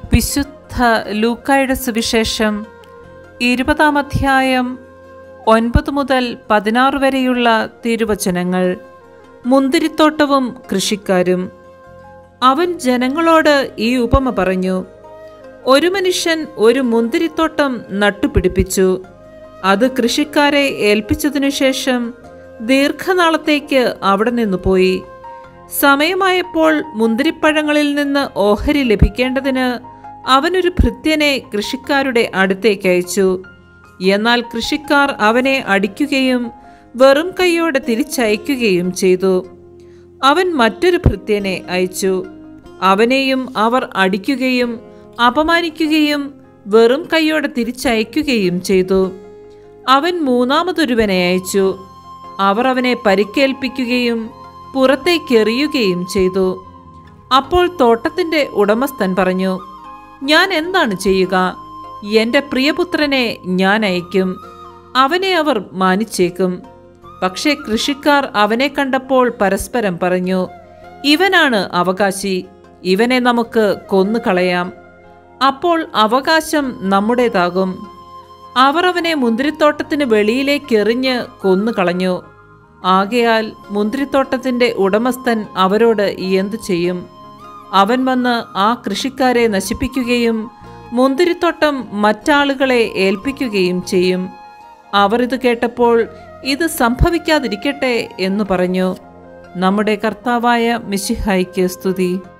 വിശുദ്ധ ലൂക്കായുടെ സുവിശേഷം ഇരുപതാം അധ്യായം ഒൻപത് മുതൽ പതിനാറ് വരെയുള്ള തിരുവചനങ്ങൾ മുന്തിരിത്തോട്ടവും കൃഷിക്കാരും അവൻ ജനങ്ങളോട് ഈ ഉപമ പറഞ്ഞു ഒരു മനുഷ്യൻ ഒരു മുന്തിരിത്തോട്ടം നട്ടുപിടിപ്പിച്ചു അത് കൃഷിക്കാരെ ഏൽപ്പിച്ചതിനു ശേഷം ദീർഘനാളത്തേക്ക് അവിടെ നിന്ന് പോയി സമയമായപ്പോൾ മുന്തിരിപ്പഴങ്ങളിൽ നിന്ന് ഓഹരി ലഭിക്കേണ്ടതിന് അവനൊരു ഭൃത്യനെ കൃഷിക്കാരുടെ അടുത്തേക്ക് അയച്ചു എന്നാൽ കൃഷിക്കാർ അവനെ അടിക്കുകയും വെറും കൈയോടെ തിരിച്ചയക്കുകയും ചെയ്തു അവൻ മറ്റൊരു ഭൃത്യനെ അയച്ചു അവനെയും അവർ അടിക്കുകയും അപമാനിക്കുകയും വെറും കൈയോടെ തിരിച്ചയക്കുകയും ചെയ്തു അവൻ മൂന്നാമതൊരുവനെ അയച്ചു അവർ അവനെ പരിക്കേൽപ്പിക്കുകയും പുറത്തേക്കെറിയുകയും ചെയ്തു അപ്പോൾ തോട്ടത്തിന്റെ ഉടമസ്ഥൻ പറഞ്ഞു ഞാൻ എന്താണ് ചെയ്യുക എന്റെ പ്രിയപുത്രനെ ഞാൻ അയക്കും അവനെ അവർ മാനിച്ചേക്കും പക്ഷേ കൃഷിക്കാർ അവനെ കണ്ടപ്പോൾ പരസ്പരം പറഞ്ഞു ഇവനാണ് അവകാശി ഇവനെ നമുക്ക് കൊന്നുകളയാം അപ്പോൾ അവകാശം നമ്മുടേതാകും അവർ അവനെ മുന്തിരിത്തോട്ടത്തിന് വെളിയിലേക്ക് എറിഞ്ഞ് കൊന്നുകളഞ്ഞു ആകയാൽ മുന്തിരിത്തോട്ടത്തിന്റെ ഉടമസ്ഥൻ അവരോട് എന്തു ചെയ്യും അവൻ വന്ന് ആ കൃഷിക്കാരെ നശിപ്പിക്കുകയും മുന്തിരിത്തോട്ടം മറ്റാളുകളെ ഏൽപ്പിക്കുകയും ചെയ്യും അവർ ഇത് കേട്ടപ്പോൾ ഇത് സംഭവിക്കാതിരിക്കട്ടെ എന്ന് പറഞ്ഞു നമ്മുടെ കർത്താവായ മിശിഹായ്ക്ക് സ്തുതി